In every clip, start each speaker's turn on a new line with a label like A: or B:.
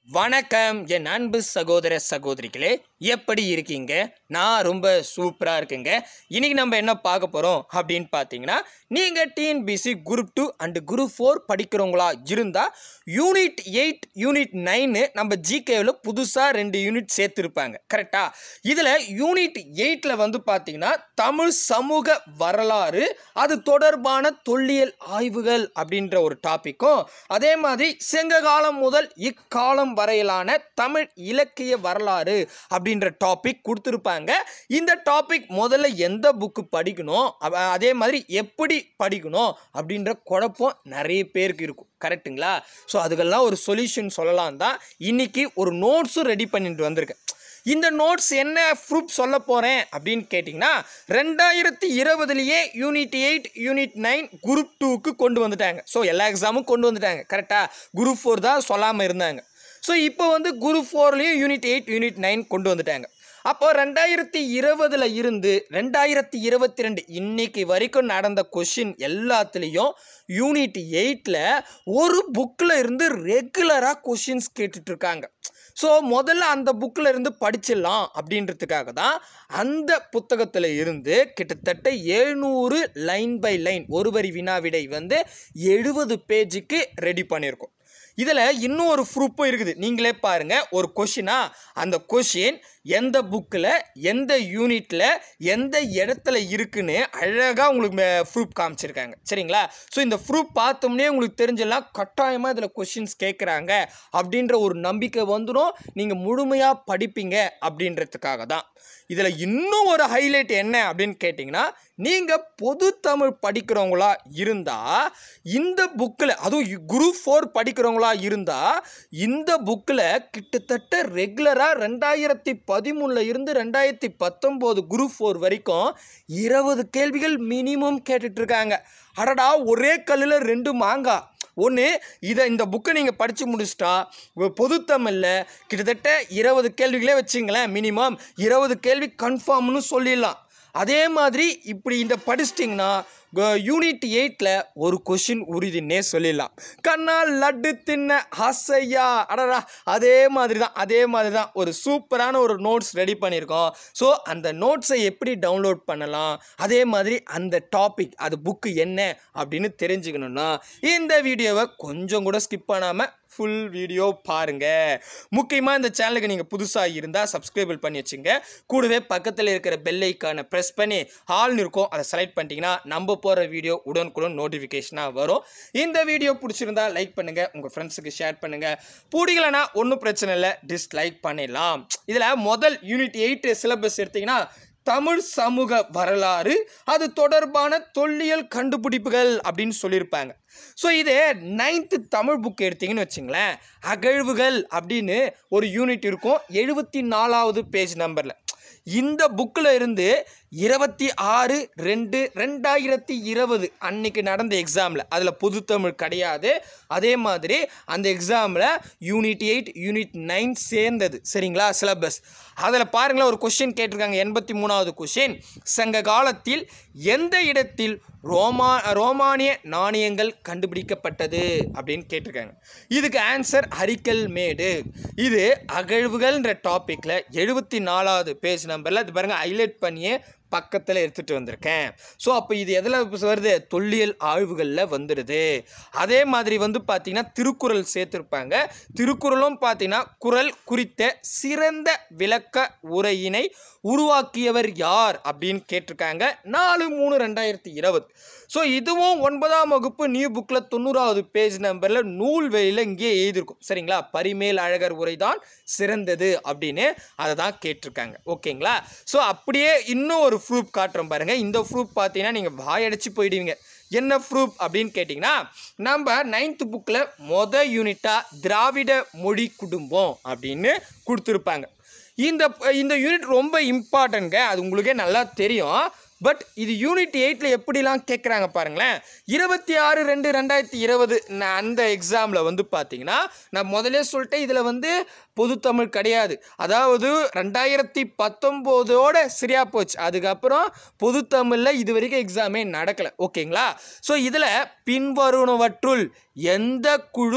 A: வணக்கம் என் அன்பு சகோதர சகோதரிகளே எப்படி இருக்கீங்க நான் ரொம்ப சூப்பராக இருக்குங்க இன்னைக்கு நம்ம என்ன பார்க்க போகிறோம் அப்படின்னு பார்த்தீங்கன்னா நீங்கள் TNPSC group two and group four படிக்கிறவங்களா இருந்தால் யூனிட் எயிட் யூனிட் நைனு நம்ம ஜிகேவில் புதுசாக ரெண்டு யூனிட் சேர்த்துருப்பாங்க கரெக்டாக இதில் யூனிட் எயிட்டில் வந்து பார்த்தீங்கன்னா தமிழ் சமூக வரலாறு அது தொடர்பான தொல்லியல் ஆய்வுகள் அப்படின்ற ஒரு டாப்பிக்கும் அதே மாதிரி செங்க காலம் முதல் இக்காலம் வரையிலான தமிழ் இலக்கிய வரலாறு அப்படின்ற டாபிக் கொடுத்துருப்பாங்க இந்த டாபிக் முதல்ல எந்த புக்கு படிக்கணும் அவ- அதே மாதிரி எப்படி படிக்கணும் அப்படின்ற குழப்பம் நிறைய பேருக்கு இருக்கும் கரெக்ட்டுங்களா ஸோ அதுக்கெல்லாம் ஒரு சொல்யூஷன் சொல்லலாம் தான் இன்னைக்கு ஒரு நோட்ஸும் ரெடி பண்ணிட்டு வந்திருக்கேன் இந்த நோட்ஸ் என்ன ப்ரூஃப் சொல்ல போகிறேன் அப்படின்னு கேட்டிங்கன்னா ரெண்டாயிரத்தி இருபதுலேயே unit eight unit nine group டூக்கு கொண்டு வந்துட்டாங்க ஸோ எல்லா எக்ஸாமும் கொண்டு வந்துட்டாங்க கரெக்டாக குரூப் ஃபோர் தான் சொல்லாமல் இருந்தாங்க ஸோ இப்போ வந்து குரூப் ஃபோர்லேயும் யூனிட் எயிட் யூனிட் நைன் கொண்டு வந்துட்டாங்க அப்போ ரெண்டாயிரத்தி இருபதுல இருந்து ரெண்டாயிரத்தி இருபத்தி ரெண்டு இன்னைக்கு வரைக்கும் நடந்த கொஷின் எல்லாத்துலேயும் யூனிட் எயிட்டில் ஒரு புக்கில் இருந்து ரெகுலராக கொஷின்ஸ் கேட்டுட்டு இருக்காங்க ஸோ முதல்ல அந்த புக்கில் இருந்து படிச்சிடலாம் அப்படின்றதுக்காக தான் அந்த புத்தகத்தில் இருந்து கிட்டத்தட்ட எழுநூறு லைன் பை லைன் ஒரு வரி வினாவிடை வந்து எழுபது பேஜுக்கு ரெடி பண்ணியிருக்கோம் இதில் இன்னும் ஒரு ப்ரூஃபும் இருக்குது நீங்களே பாருங்கள் ஒரு கொஷினா அந்த கொஷின் எந்த புக்கில் எந்த யூனிட்டில் எந்த இடத்துல இருக்குன்னு அழகாக உங்களுக்கு ப்ரூஃப் காமிச்சிருக்காங்க சரிங்களா ஸோ இந்த ப்ரூஃப் பார்த்தோம்னே உங்களுக்கு தெரிஞ்செல்லாம் கட்டாயமாக இதில் கொஷின்ஸ் கேட்குறாங்க அப்படின்ற ஒரு நம்பிக்கை வந்துடும் நீங்கள் முழுமையாக படிப்பீங்க அப்படின்றதுக்காக தான் இதில் இன்னும் ஒரு ஹைலைட் என்ன அப்படின்னு கேட்டிங்கன்னா நீங்கள் பொது தமிழ் படிக்கிறவங்களா இருந்தால் இந்த புக்கில் அதுவும் குரூப் ஃபோர் படிக்கிறவங்களா இருந்தால் இந்த புக்கில் கிட்டத்தட்ட ரெகுலராக ரெண்டாயிரத்தி பதிமூணில் இருந்து ரெண்டாயிரத்தி பத்தொம்போது குரூப் ஃபோர் வரைக்கும் இருபது கேள்விகள் மினிமம் கேட்டுட்ருக்காங்க அடடா ஒரே கல்லில் ரெண்டு மாங்காய் ஒன்று இதை இந்த புக்கை நீங்கள் படித்து முடிச்சிட்டா பொதுத்தமிழில் கிட்டத்தட்ட இருபது கேள்விகளே வச்சுங்களேன் மினிமம் இருபது கேள்வி கன்ஃபார்ம்னு சொல்லிடலாம் அதே மாதிரி இப்படி இந்த படிச்சிட்டிங்கன்னா யூனிட் எயிட்டில் ஒரு கொஷின் உறுதினே சொல்லிடலாம் கண்ணால் லட்டு தின்ன ஆசையா அடடா அதே மாதிரி தான் அதே மாதிரி தான் ஒரு சூப்பரான ஒரு நோட்ஸ் ரெடி பண்ணியிருக்கோம் ஸோ அந்த நோட்ஸை எப்படி டவுன்லோட் பண்ணலாம் அதே மாதிரி அந்த டாபிக் அது புக்கு என்ன அப்படின்னு தெரிஞ்சுக்கணுன்னா இந்த வீடியோவை கொஞ்சம் கூட ஸ்கிப் பண்ணாமல் ஃபுல் வீடியோ பாருங்கள் முக்கியமாக இந்த சேனலுக்கு நீங்கள் புதுசாக இருந்தால் சப்ஸ்கிரைபிள் பண்ணி வச்சுங்க கூடவே பக்கத்தில் இருக்கிற பெல் ஐக்கானை ப்ரெஸ் பண்ணி ஆல்னு இருக்கும் அதை செலக்ட் பண்ணிட்டீங்கன்னா நம்ம போகிற வீடியோ உடனுக்குடன் நோட்டிஃபிகேஷனாக வரும் இந்த வீடியோ பிடிச்சிருந்தா லைக் பண்ணுங்கள் உங்கள் ஃப்ரெண்ட்ஸுக்கு ஷேர் பண்ணுங்கள் பிடிக்கலனா ஒன்றும் பிரச்சனை இல்லை டிஸ்லைக் பண்ணிடலாம் இதில் முதல் யூனிட் எயிட் சிலபஸ் எடுத்தீங்கன்னா தமிழ் சமூக வரலாறு அது தொடர்பான தொல்லியல் கண்டுபிடிப்புகள் அப்படின்னு சொல்லியிருப்பாங்க ஸோ இது நைன்த்து தமிழ் புக் எடுத்தீங்கன்னு வச்சுங்களேன் அகழ்வுகள் அப்படின்னு ஒரு யூனிட் இருக்கும் எழுபத்தி நாலாவது பேஜ் நம்பரில் இந்த புக்கில் இருந்து இருபத்தி ஆறு ரெண்டு ரெண்டாயிரத்தி இருபது அன்னைக்கு நடந்த எக்ஸாமில் அதில் பொதுத்தமிழ் கிடையாது அதே மாதிரி அந்த எக்ஸாமில் யூனிட் எயிட் யூனிட் நைன் சேர்ந்தது சரிங்களா சிலபஸ் அதில் பாருங்களேன் ஒரு கொஷின் கேட்டிருக்காங்க எண்பத்தி மூணாவது கொஷின் சங்க காலத்தில் எந்த இடத்தில் ரோமா ரோமானிய நாணயங்கள் கண்டுபிடிக்கப்பட்டது அப்படின்னு கேட்டிருக்காங்க இதுக்கு ஆன்சர் ஹரிக்கல் மேடு இது அகழ்வுகள்ன்ற டாப்பிக்கில் எழுபத்தி நாலாவது பேஜ் நம்பரில் இது பாருங்கள் ஹைலைட் பண்ணியே பக்கத்தில் எடுத்துகிட்டு வந்திருக்கேன் ஸோ அப்போ இது எதில் வருது தொல்லியல் ஆய்வுகளில் வந்துடுது அதே மாதிரி வந்து பார்த்திங்கன்னா திருக்குறள் சேர்த்துருப்பாங்க திருக்குறளும் பார்த்தீங்கன்னா குறள் குறித்த சிறந்த விளக்க உரையினை உருவாக்கியவர் யார் அப்படின்னு கேட்டிருக்காங்க நாலு மூணு ரெண்டாயிரத்தி இருபது ஸோ இதுவும் ஒன்பதாம் வகுப்பு நியூ புக்கில் தொண்ணூறாவது பேஜ் நம்பரில் நூல் வெளியில் இங்கேயே எழுதியிருக்கும் சரிங்களா பரிமேல் அழகர் உரைதான் சிறந்தது அப்படின்னு அதை தான் கேட்டிருக்காங்க ஓகேங்களா ஸோ அப்படியே இன்னும் ஒரு ப்ரூஃப் காட்டுறோம் பாருங்கள் இந்த ப்ரூஃப் பார்த்தீங்கன்னா நீங்கள் வாயடிச்சு போயிடுவீங்க என்ன ப்ரூஃப் அப்படின்னு கேட்டிங்கன்னா நம்ம நைன்த் புக்கில் மொத யூனிட்டாக திராவிட மொழி குடும்பம் அப்படின்னு கொடுத்துருப்பாங்க இந்த இந்த யூனிட் ரொம்ப இம்பார்ட்டன்ட்ங்க அது உங்களுக்கே நல்லா தெரியும் பட் இது யூனிட் எயிட்டில் எப்படிலாம் கேட்குறாங்க பாருங்களேன் இருபத்தி ஆறு ரெண்டு ரெண்டாயிரத்தி இருபது அந்த எக்ஸாமில் வந்து பார்த்தீங்கன்னா நான் முதலே சொல்லிட்டேன் இதில் வந்து பொதுத்தமிழ் கிடையாது அதாவது ரெண்டாயிரத்தி பத்தொம்போதோட சரியா போச்சு அதுக்கப்புறம் பொதுத்தமிழில் இது வரைக்கும் எக்ஸாமே நடக்கலை ஓகேங்களா ஸோ இதில் பின்வருவனவற்றுள் எந்த குழு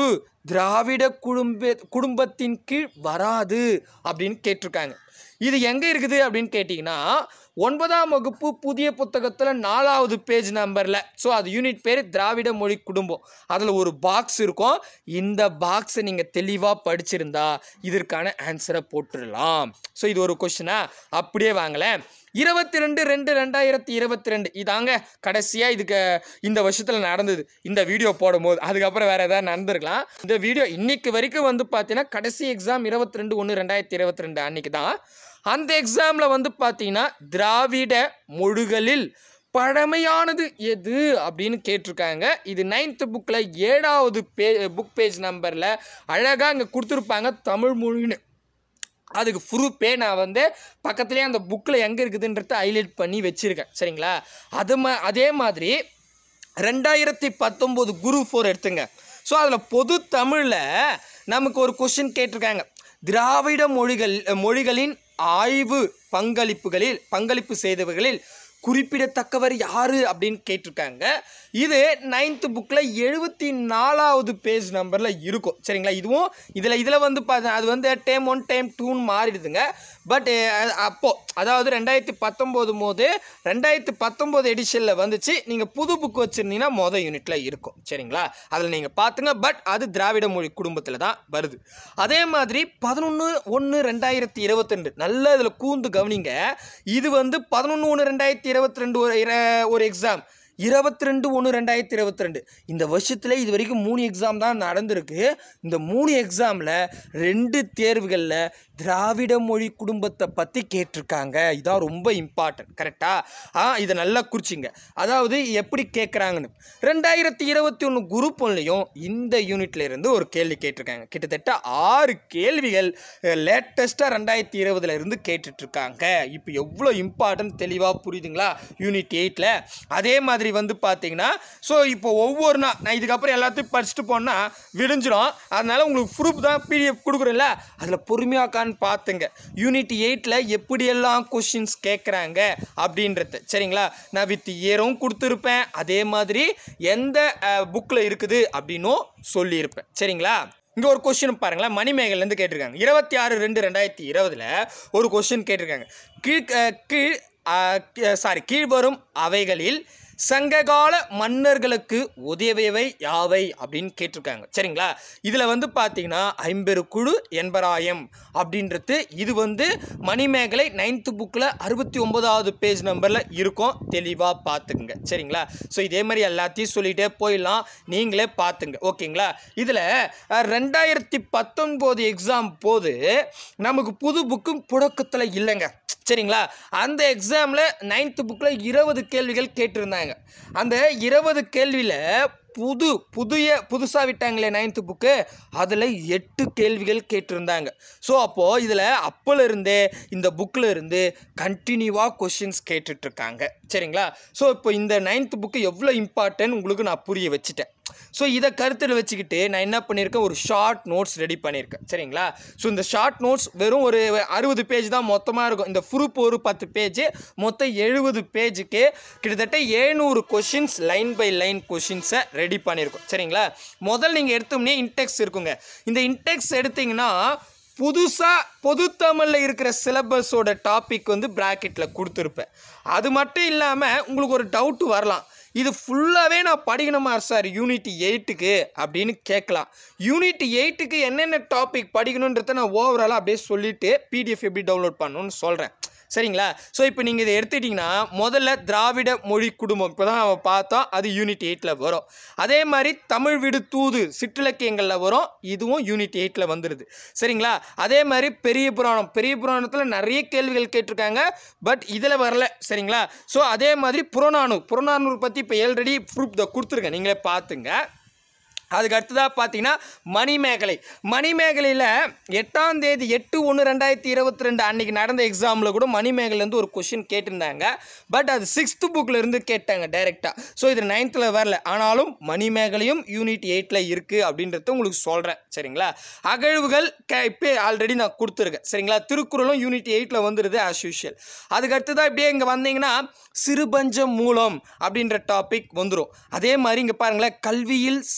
A: திராவிட குடும்ப குடும்பத்தின் கீழ் வராது அப்படின்னு கேட்டிருக்காங்க இது எங்கே இருக்குது அப்படின்னு கேட்டிங்கன்னா ஒன்பதாம் வகுப்பு புதிய புத்தகத்தில் நாலாவது பேஜ் நம்பரில் ஸோ அது யூனிட் பேர் திராவிட மொழி குடும்பம் அதில் ஒரு பாக்ஸ் இருக்கும் இந்த பாக்ஸை நீங்கள் தெளிவாக படிச்சிருந்தா இதற்கான ஆன்சரை போட்டுடலாம் ஸோ இது ஒரு கொஷினா அப்படியே வாங்களேன் இருபத்தி ரெண்டு ரெண்டு ரெண்டாயிரத்தி இருபத்தி ரெண்டு இதாங்க கடைசியாக இதுக்கு இந்த வருஷத்தில் நடந்தது இந்த வீடியோ போடும்போது அதுக்கப்புறம் வேறு ஏதாவது நடந்திருக்கலாம் இந்த வீடியோ இன்னைக்கு வரைக்கும் வந்து பார்த்தீங்கன்னா கடைசி எக்ஸாம் இருபத்தி ரெண்டு ஒன்று ரெண்டாயிரத்தி இருபத்தி ரெண்டு அன்னைக்கு தான் அந்த எக்ஸாமில் வந்து பார்த்தீங்கன்னா திராவிட மொழிகளில் பழமையானது எது அப்படின்னு கேட்டிருக்காங்க இது நைன்த்து புக்கில் ஏழாவது பே புக் பேஜ் நம்பரில் அழகாக இங்கே கொடுத்துருப்பாங்க தமிழ் மொழின்னு அதுக்கு ப்ரூஃபே நான் வந்து பக்கத்துலேயே அந்த புக்கில் எங்கே இருக்குதுன்றத ஹைலைட் பண்ணி வச்சுருக்கேன் சரிங்களா அது மா அதே மாதிரி ரெண்டாயிரத்தி பத்தொம்போது குரு ஃபோர் எடுத்துங்க ஸோ அதில் பொது தமிழில் நமக்கு ஒரு கொஷின் கேட்டிருக்காங்க திராவிட மொழிகள் மொழிகளின் ஆய்வு பங்களிப்புகளில் பங்களிப்பு செய்தவர்களில் குறிப்பிடத்தக்கவர் யாரு அப்படின்னு கேட்டிருக்காங்க இது நைன்த்து புக்கில் எழுபத்தி நாலாவது பேஜ் நம்பரில் இருக்கும் சரிங்களா இதுவும் இதில் இதில் வந்து பார்த்தா அது வந்து டைம் ஒன் டைம் டூன்னு மாறிடுதுங்க பட் அப்போது அதாவது ரெண்டாயிரத்தி பத்தொம்போது போது ரெண்டாயிரத்தி பத்தொம்போது எடிஷனில் வந்துச்சு நீங்கள் புது புக் வச்சுருந்தீங்கன்னா மொதல் யூனிட்டில் இருக்கும் சரிங்களா அதில் நீங்கள் பார்த்துங்க பட் அது திராவிட மொழி குடும்பத்தில் தான் வருது அதே மாதிரி பதினொன்று ஒன்று ரெண்டாயிரத்தி இருபத்தி ரெண்டு நல்ல இதில் கூந்து கவனிங்க இது வந்து பதினொன்று ஒன்று ரெண்டாயிரத்தி இருபத்தி ரெண்டு ஒரு இர- ஒரு எக்ஸாம் இருபத்தி ரெண்டு ஒன்று ரெண்டாயிரத்தி இருபத்தி ரெண்டு இந்த வருஷத்தில் இது வரைக்கும் மூணு எக்ஸாம் தான் நடந்திருக்கு இந்த மூணு எக்ஸாமில் ரெண்டு தேர்வுகளில் திராவிட மொழி குடும்பத்தை பற்றி கேட்டிருக்காங்க இதான் ரொம்ப இம்பார்ட்டன்ட் கரெக்டாக ஆ இதை நல்லா குறிச்சிங்க அதாவது எப்படி கேட்குறாங்கன்னு ரெண்டாயிரத்தி இருபத்தி ஒன்று குரூப் ஒன்லையும் இந்த யூனிட்ல இருந்து ஒரு கேள்வி கேட்டிருக்காங்க கிட்டத்தட்ட ஆறு கேள்விகள் லேட்டஸ்ட்டாக ரெண்டாயிரத்தி இருபதுல இருந்து கேட்டுட்ருக்காங்க இப்போ எவ்வளோ இம்பார்ட்டன்ட் தெளிவாக புரியுதுங்களா யூனிட் எயிட்டில் அதே மாதிரி வந்து பார்த்தீங்கன்னா ஸோ இப்போ ஒவ்வொரு நாள் நான் இதுக்கப்புறம் எல்லாத்தையும் படிச்சுட்டு போனால் விடிஞ்சிடும் அதனால உங்களுக்கு ப்ரூஃப் தான் பிடிஎஃப் கொடுக்குறேன்ல அதில் பொறுமையாக்கான்னு பார்த்துங்க யூனிட் எயிட்டில் எப்படியெல்லாம் கொஷின்ஸ் கேட்குறாங்க அப்படின்றது சரிங்களா நான் வித் இயரும் கொடுத்துருப்பேன் அதே மாதிரி எந்த புக்கில் இருக்குது அப்படின்னும் சொல்லியிருப்பேன் சரிங்களா இங்கே ஒரு கொஸ்டின் பாருங்களேன் மணிமேகல்லேருந்து கேட்டிருக்காங்க இருபத்தி ஆறு ரெண்டு ரெண்டாயிரத்தி இருபதில் ஒரு கொஸ்டின் கேட்டிருக்காங்க கீழ் அஹ், கீழ் சாரி கீழ்வரும் அவைகளில் சங்ககால மன்னர்களுக்கு உதவியவை யாவை அப்படின்னு கேட்டிருக்காங்க சரிங்களா இதில் வந்து பார்த்தீங்கன்னா ஐம்பெரு குழு எண்பராயம் அப்படின்றது இது வந்து மணிமேகலை நைன்த்து புக்கில் அறுபத்தி ஒன்பதாவது பேஜ் நம்பரில் இருக்கும் தெளிவாக பார்த்துக்குங்க சரிங்களா ஸோ இதே மாதிரி எல்லாத்தையும் சொல்லிகிட்டே போயிடலாம் நீங்களே பார்த்துங்க ஓகேங்களா இதில் ரெண்டாயிரத்தி பத்தொன்பது எக்ஸாம் போது நமக்கு புது புக்கும் புழக்கத்தில் இல்லைங்க சரிங்களா அந்த எக்ஸாமில் நைன்த்து புக்கில் இருபது கேள்விகள் கேட்டிருந்தாங்க அந்த இருபது கேள்வியில் புது புதிய புதுசாக விட்டாங்களே நைன்த்து புக்கு அதில் எட்டு கேள்விகள் கேட்டிருந்தாங்க ஸோ அப்போது இதில் அப்போல இருந்தே இந்த புக்கில் இருந்து கண்டினியூவாக கொஷின்ஸ் கேட்டுட்ருக்காங்க சரிங்களா ஸோ இப்போ இந்த நைன்த்து புக்கு எவ்வளோ இம்பார்ட்டன்ட் உங்களுக்கு நான் புரிய வச்சுட்டேன் ஸோ இதை கருத்தில் வச்சுக்கிட்டு நான் என்ன பண்ணியிருக்கேன் ஒரு ஷார்ட் நோட்ஸ் ரெடி பண்ணியிருக்கேன் சரிங்களா ஸோ இந்த ஷார்ட் நோட்ஸ் வெறும் ஒரு அறுபது பேஜ் தான் மொத்தமாக இருக்கும் இந்த ப்ரூப் ஒரு பத்து பேஜ் மொத்தம் எழுபது பேஜுக்கு கிட்டத்தட்ட ஏழ்நூறு கொஷின்ஸ் லைன் பை லைன் கொஷின்ஸை ரெடி பண்ணியிருக்கோம் சரிங்களா முதல் நீங்கள் எடுத்தோம்னே இன்டெக்ஸ் இருக்குங்க இந்த இன்டெக்ஸ் எடுத்தீங்கன்னா புதுசாக பொதுத்தமிழில் இருக்கிற சிலபஸோட டாபிக் வந்து ப்ராக்கெட்டில் கொடுத்துருப்பேன் அது மட்டும் இல்லாமல் உங்களுக்கு ஒரு டவுட் வரலாம் இது ஃபுல்லாகவே நான் படிக்கணுமா சார் யூனிட் எயிட்டுக்கு அப்படின்னு கேட்கலாம் யூனிட் எயிட்டுக்கு என்னென்ன டாபிக் படிக்கணுன்றத நான் ஓவராலாக அப்படியே சொல்லிவிட்டு பிடிஎஃப் எப்படி டவுன்லோட் பண்ணணும்னு சொல்கிறேன் சரிங்களா ஸோ இப்போ நீங்கள் இதை எடுத்துட்டிங்கன்னா முதல்ல திராவிட மொழி குடும்பம் இப்போ தான் நம்ம பார்த்தோம் அது யூனிட் எயிட்டில் வரும் அதே மாதிரி தமிழ் விடு தூது சிற்றிலக்கியங்களில் வரும் இதுவும் யூனிட் எயிட்டில் வந்துடுது சரிங்களா அதே மாதிரி பெரிய புராணம் பெரிய புராணத்தில் நிறைய கேள்விகள் கேட்டிருக்காங்க பட் இதில் வரல சரிங்களா ஸோ அதே மாதிரி புறநானூர் புறநானூர் பற்றி இப்போ ஆல்ரெடி ப்ரூஃப் கொடுத்துருக்கேன் நீங்களே பார்த்துங்க அதுக்கு அடுத்ததாக பார்த்தீங்கன்னா மணிமேகலை மணிமேகலையில் எட்டாம் தேதி எட்டு ஒன்று ரெண்டாயிரத்தி இருபத்தி ரெண்டு அன்றைக்கி நடந்த எக்ஸாமில் கூட மணிமேகலேருந்து ஒரு கொஷின் கேட்டிருந்தாங்க பட் அது சிக்ஸ்த்து புக்கில் இருந்து கேட்டாங்க டைரெக்டாக ஸோ இது நைன்த்தில் வரல ஆனாலும் மணிமேகலையும் யூனிட் எயிட்டில் இருக்குது அப்படின்றத உங்களுக்கு சொல்கிறேன் சரிங்களா அகழ்வுகள் கே இப்போ ஆல்ரெடி நான் கொடுத்துருக்கேன் சரிங்களா திருக்குறளும் யூனிட் எயிட்டில் வந்துடுது ஆஸ் யூஷுவல் அதுக்கு அடுத்ததாக இப்படியே இங்கே வந்தீங்கன்னா சிறுபஞ்ச மூலம் அப்படின்ற டாபிக் வந்துடும் அதே மாதிரி இங்கே பாருங்களேன் கல்வியில் சிறந்த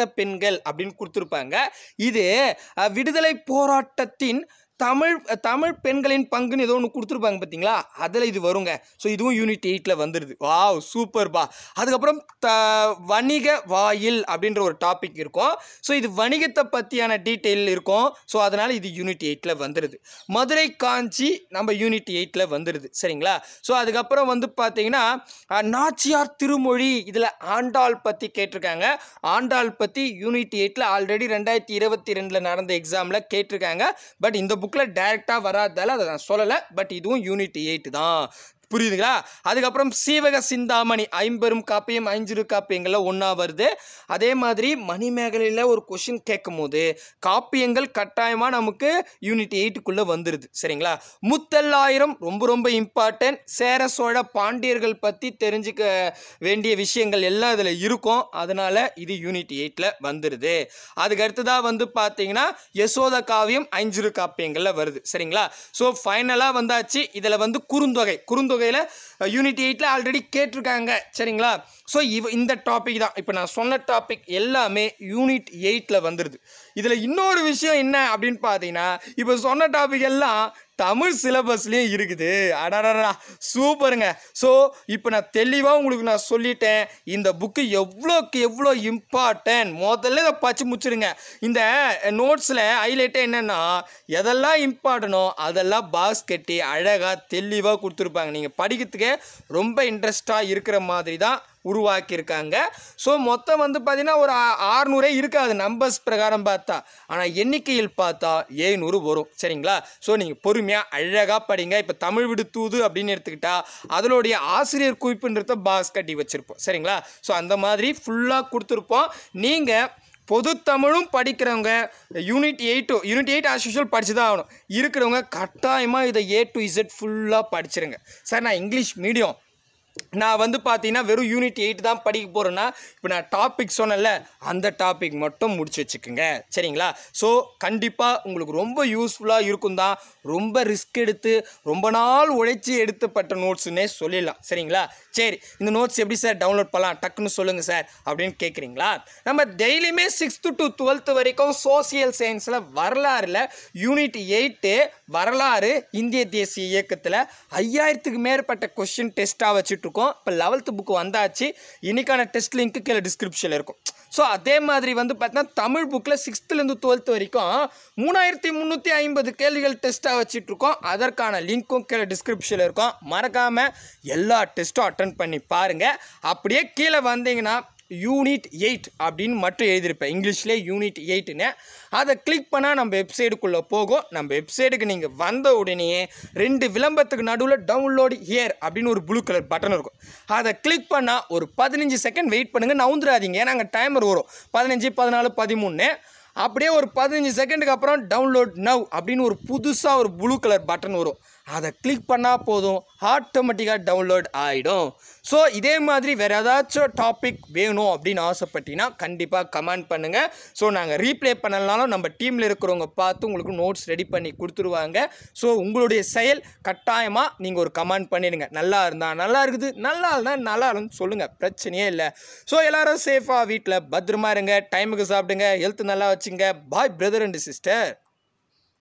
A: பெண்கள் அப்படின்னு கொடுத்துருப்பாங்க இது அஹ், விடுதலை போராட்டத்தின் தமிழ் தமிழ் பெண்களின் பங்குன்னு ஏதோ ஒன்று கொடுத்துருப்பாங்க பார்த்தீங்களா அதில் இது வருங்க ஸோ இதுவும் யூனிட் எயிட்டில் வந்துடுது வாவ் சூப்பர்பா அதுக்கப்புறம் த வணிக வாயில் அப்படின்ற ஒரு டாபிக் இருக்கும் ஸோ இது வணிகத்தை பற்றியான டீட்டெயில் இருக்கும் ஸோ அதனால் இது யூனிட் எயிட்டில் வந்துடுது மதுரை காஞ்சி நம்ம யூனிட் எயிட்டில் வந்துடுது சரிங்களா ஸோ அதுக்கப்புறம் வந்து பார்த்தீங்கன்னா அஹ், நாச்சியார் திருமொழி இதில் ஆண்டாள் பற்றி கேட்டிருக்காங்க ஆண்டாள் பற்றி யூனிட் எயிட்டில் ஆல்ரெடி ரெண்டாயிரத்தி இருபத்தி ரெண்டில் நடந்த எக்ஸாமில் கேட்டிருக்காங்க பட் இந்த புக்கில் டைரெக்டாக வராதால அதை நான் சொல்லலை பட் இதுவும் யூனிட் எயிட் தான் புரியுதுங்களா அதுக்கப்புறம் சீவக சிந்தாமணி ஐம்பெரும் காப்பியம் ஐஞ்சிறு காப்பியங்களில் ஒன்றா வருது அதே மாதிரி மணிமேகலையில் ஒரு கொஷின் கேட்கும் போது காப்பியங்கள் கட்டாயமாக நமக்கு யூனிட் எயிட்டுக்குள்ளே வந்துடுது சரிங்களா முத்தல்லாயிரம் ரொம்ப ரொம்ப இம்பார்ட்டன்ட் சேர சோழ பாண்டியர்கள் பற்றி தெரிஞ்சுக்க வேண்டிய விஷயங்கள் எல்லாம் இதில் இருக்கும் அதனால் இது யூனிட் எயிட்டில் வந்துடுது அதுக்கு அடுத்ததாக வந்து பார்த்தீங்கன்னா யசோத காவியம் ஐஞ்சிறு காப்பியங்களில் வருது சரிங்களா ஸோ ஃபைனலாக வந்தாச்சு இதில் வந்து குறுந்தொகை குறுந்தொகையில் யூனிட் எயிட்டில் ஆல்ரெடி கேட்டிருக்காங்க சரிங்களா ஸோ இவ இந்த டாபிக் தான் இப்போ நான் சொன்ன டாபிக் எல்லாமே யூனிட் எயிட்டில் வந்துடுது இதில் இன்னொரு விஷயம் என்ன அப்படின்னு பார்த்தீங்கன்னா இப்போ சொன்ன டாபிக் எல்லாம் தமிழ் சிலபஸ்லேயும் இருக்குது அடடா சூப்பருங்க ஸோ இப்போ நான் தெளிவாக உங்களுக்கு நான் சொல்லிட்டேன் இந்த புக்கு எவ்வளோக்கு எவ்வளோ இம்பார்ட்டன்ட் முதல்ல இதை பச்சு முச்சிருங்க இந்த நோட்ஸில் ஹைலைட்டே என்னென்னா எதெல்லாம் இம்பார்ட்டனோ அதெல்லாம் பாஸ் கட்டி அழகாக தெளிவாக கொடுத்துருப்பாங்க நீங்கள் படிக்கிறதுக்கே ரொம்ப இன்ட்ரெஸ்டாக இருக்கிற மாதிரி தான் உருவாக்கியிருக்காங்க ஸோ மொத்தம் வந்து பார்த்தீங்கன்னா ஒரு ஆறுநூறே இருக்காது நம்பர்ஸ் பிரகாரம் பார்த்தா ஆனால் எண்ணிக்கையில் பார்த்தா ஏழ்நூறு வரும் சரிங்களா ஸோ நீங்கள் பொறுமையாக அழகாக படிங்க இப்போ தமிழ் விடு தூது அப்படின்னு எடுத்துக்கிட்டா அதனுடைய ஆசிரியர் குறிப்புன்றத பாஸ் கட்டி வச்சுருப்போம் சரிங்களா ஸோ அந்த மாதிரி ஃபுல்லாக கொடுத்துருப்போம் நீங்கள் பொது தமிழும் படிக்கிறவங்க unit eight unit eight as usual படிச்சு தான் ஆகணும் இருக்கிறவங்க கட்டாயமாக இதை ஏ டு இசட் ஃபுல்லாக படிச்சிருங்க சார் நான் இங்கிலீஷ் மீடியம் நான் வந்து பார்த்தீங்கன்னா வெறும் யூனிட் எயிட் தான் படிக்க போகிறேன்னா இப்போ நான் டாபிக் சொன்னேன்ல அந்த டாபிக் மட்டும் முடிச்சு வச்சுக்கோங்க சரிங்களா ஸோ கண்டிப்பாக உங்களுக்கு ரொம்ப யூஸ்ஃபுல்லாக இருக்கும் தான் ரொம்ப ரிஸ்க் எடுத்து ரொம்ப நாள் உழைச்சி எடுத்துப்பட்ட நோட்ஸுன்னே சொல்லிடலாம் சரிங்களா சரி இந்த நோட்ஸ் எப்படி சார் டவுன்லோட் பண்ணலாம் டக்குன்னு சொல்லுங்கள் சார் அப்படின்னு கேட்குறீங்களா நம்ம டெய்லியுமே சிக்ஸ்த்து டு டுவெல்த்து வரைக்கும் சோசியல் சயின்ஸில் வரலாறில் யூனிட் எயிட்டு வரலாறு இந்திய தேசிய இயக்கத்தில் ஐயாயிரத்துக்கு மேற்பட்ட கொஷின் டெஸ்ட்டாக வச்சுட்ருக்கோம் இப்போ லெவல்த்து புக்கு வந்தாச்சு இன்னைக்கான டெஸ்ட் லிங்க்கு கீழே டிஸ்கிரிப்ஷனில் இருக்கும் ஸோ அதே மாதிரி வந்து பார்த்தீங்கன்னா தமிழ் புக்கில் சிக்ஸ்த்துலேருந்து டுவெல்த்து வரைக்கும் மூணாயிரத்தி முந்நூற்றி ஐம்பது கேள்விகள் டெஸ்ட்டாக வச்சிட்ருக்கோம் அதற்கான லிங்க்கும் கீழே டிஸ்கிரிப்ஷனில் இருக்கும் மறக்காமல் எல்லா டெஸ்ட்டும் அட்டன் பண்ணி பாருங்கள் அப்படியே கீழே வந்தீங்கன்னா யூனிட் எயிட் அப்படின்னு மட்டும் எழுதியிருப்பேன் இங்கிலீஷ்லேயே யூனிட் எயிட்டுன்னு அதை கிளிக் பண்ணால் நம்ம வெப்சைட்டுக்குள்ளே போகும் நம்ம வெப்சைட்டுக்கு நீங்கள் வந்த உடனேயே ரெண்டு விளம்பரத்துக்கு நடுவில் டவுன்லோட் ஹியர் அப்படின்னு ஒரு ப்ளூ கலர் பட்டன் இருக்கும் அதை கிளிக் பண்ணால் ஒரு பதினஞ்சு செகண்ட் வெயிட் பண்ணுங்கள் நவுந்துடாதீங்க ஏன்னா அங்கே டைமர் வரும் பதினஞ்சு பதினாலு பதிமூணு அப்படியே ஒரு பதினஞ்சு செகண்டுக்கு அப்புறம் டவுன்லோட் நவ் அப்படின்னு ஒரு புதுசாக ஒரு ப்ளூ கலர் பட்டன் வரும் அதை கிளிக் பண்ணால் போதும் ஆட்டோமேட்டிக்காக டவுன்லோட் ஆகிடும் ஸோ இதே மாதிரி வேறு ஏதாச்சும் டாபிக் வேணும் அப்படின்னு ஆசைப்பட்டீங்கன்னா கண்டிப்பாக கமெண்ட் பண்ணுங்கள் ஸோ நாங்கள் ரீப்ளே பண்ணலனாலும் நம்ம டீமில் இருக்கிறவங்க பார்த்து உங்களுக்கு நோட்ஸ் ரெடி பண்ணி கொடுத்துருவாங்க ஸோ உங்களுடைய செயல் கட்டாயமாக நீங்கள் ஒரு கமெண்ட் பண்ணிடுங்க நல்லா இருந்தால் நல்லா இருக்குது நல்லா இருந்தால் நல்லா இல்லைன்னு சொல்லுங்கள் பிரச்சனையே இல்லை ஸோ எல்லாரும் சேஃபாக வீட்டில் பத்திரமா இருங்க டைமுக்கு சாப்பிடுங்க ஹெல்த் நல்லா வச்சுங்க பாய் பிரதர் அண்ட் சிஸ்டர்